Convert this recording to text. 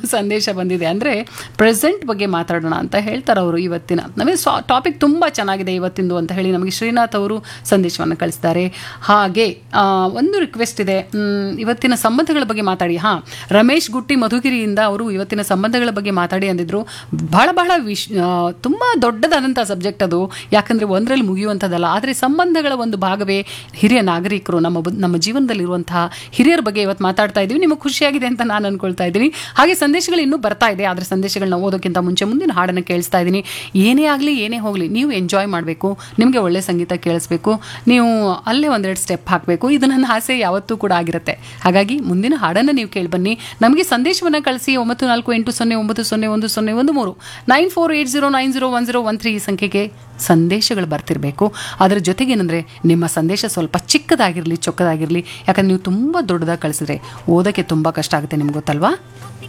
ಸಂದೇಶ ಬಂದಿದೆ ಅಂದರೆ ಪ್ರೆಸೆಂಟ್ ಬಗ್ಗೆ ಮಾತಾಡೋಣ ಅಂತ ಹೇಳ್ತಾರೆ ಅವರು ಇವತ್ತಿನ ನಮಗೆ ಸ್ವಾ ಟಾಪಿಕ್ ತುಂಬ ಚೆನ್ನಾಗಿದೆ ಇವತ್ತಿಂದು ಅಂತ ಹೇಳಿ ನಮಗೆ ಶ್ರೀನಾಥ್ ಅವರು ಸಂದೇಶವನ್ನು ಕಳಿಸಿದ್ದಾರೆ ಹಾಗೆ ಆ, ಒಂದು ರಿಕ್ವೆಸ್ಟ್ ಇದೆ ಮ್, ಇವತ್ತಿನ ಸಂಬಂಧಗಳ ಬಗ್ಗೆ ಮಾತಾಡಿ ಹಾಂ ರಮೇಶ್ ಗುಟ್ಟಿ ಮಧುಗಿರಿಯಿಂದ ಅವರು ಇವತ್ತಿನ ಸಂಬಂಧಗಳ ಬಗ್ಗೆ ಮಾತಾಡಿ ಅಂದಿದ್ರು ಬಹಳ ಬಹಳ ವಿಶ್ ಆ, ತುಂಬ ದೊಡ್ಡದಾದಂಥ ಸಬ್ಜೆಕ್ಟ್ ಅದು ಯಾಕಂದರೆ ಒಂದರಲ್ಲಿ ಮುಗಿಯುವಂಥದ್ದಲ್ಲ ಆದರೆ ಸಂಬಂಧಗಳ ಒಂದು ಭಾಗವೇ ಹಿರಿಯ ನಾಗರಿಕರು ನಮ್ಮ ಬ- ನಮ್ಮ ಜೀವನದಲ್ಲಿರುವಂತಹ ಹಿರಿಯರ ಬಗ್ಗೆ ಇವತ್ತು ಮಾತಾಡ್ತಾ ಇದ್ದೀವಿ ನಿಮಗೆ ಖುಷಿಯಾಗಿದೆ ಅಂತ ನಾನು ಅನ್ಕೊಳ್ತಾ ಇದ್ದೀನಿ ಹಾಗೆ ಸಂದೇಶಗಳು ಇನ್ನೂ ಬರ್ತಾ ಇದೆ ಆದರೆ ಸಂದೇಶಗಳನ್ನ ಓದೋಕ್ಕಿಂತ ಮುಂಚೆ ಮುಂದಿನ ಹಾಡನ್ನು ಕೇಳಿಸ್ತಾ ಇದ್ದೀನಿ ಏನೇ ಆಗಲಿ ಏನೇ ಹೋಗಲಿ ನೀವು ಎಂಜಾಯ್ ಮಾಡಬೇಕು ನಿಮಗೆ ಒಳ್ಳೆ ಸಂಗೀತ ಕೇಳಿಸ್ಬೇಕು ನೀವು ಅಲ್ಲೇ ಒಂದೆರಡು ಸ್ಟೆಪ್ ಹಾಕಬೇಕು ಇದು ನನ್ನ ಆಸೆ ಯಾವತ್ತೂ ಕೂಡ ಆಗಿರುತ್ತೆ ಹಾಗಾಗಿ ಮುಂದಿನ ಹಾಡನ್ನು ನೀವು ಕೇಳಿ ಬನ್ನಿ ನಮಗೆ ಸಂದೇಶವನ್ನು ಕಳಿಸಿ ಒಂಬತ್ತು ನಾಲ್ಕು ಎಂಟು ಸೊನ್ನೆ ಒಂಬತ್ತು ಸೊನ್ನೆ ಒಂದು ಸೊನ್ನೆ ಒಂದು ಮೂರು nine four eight zero nine zero one zero one three ಈ ಸಂಖ್ಯೆಗೆ ಸಂದೇಶಗಳು ಬರ್ತಿರಬೇಕು ಅದರ ಜೊತೆಗೇನೆಂದರೆ ನಿಮ್ಮ ಸಂದೇಶ ಸ್ವಲ್ಪ ಚಿಕ್ಕದಾಗಿರಲಿ ಚೊಕ್ಕದಾಗಿರಲಿ ಯಾಕಂದ್ರೆ ನೀವು ತುಂಬ ದೊಡ್ಡದಾಗಿ ಕಳಿಸಿದ್ರೆ ಓದೋಕ್ಕೆ ತುಂಬ ಕಷ್ಟ ಆಗುತ್ತೆ ನಿಮ್ಗೆ ಗೊತ್ತಲ್ವಾ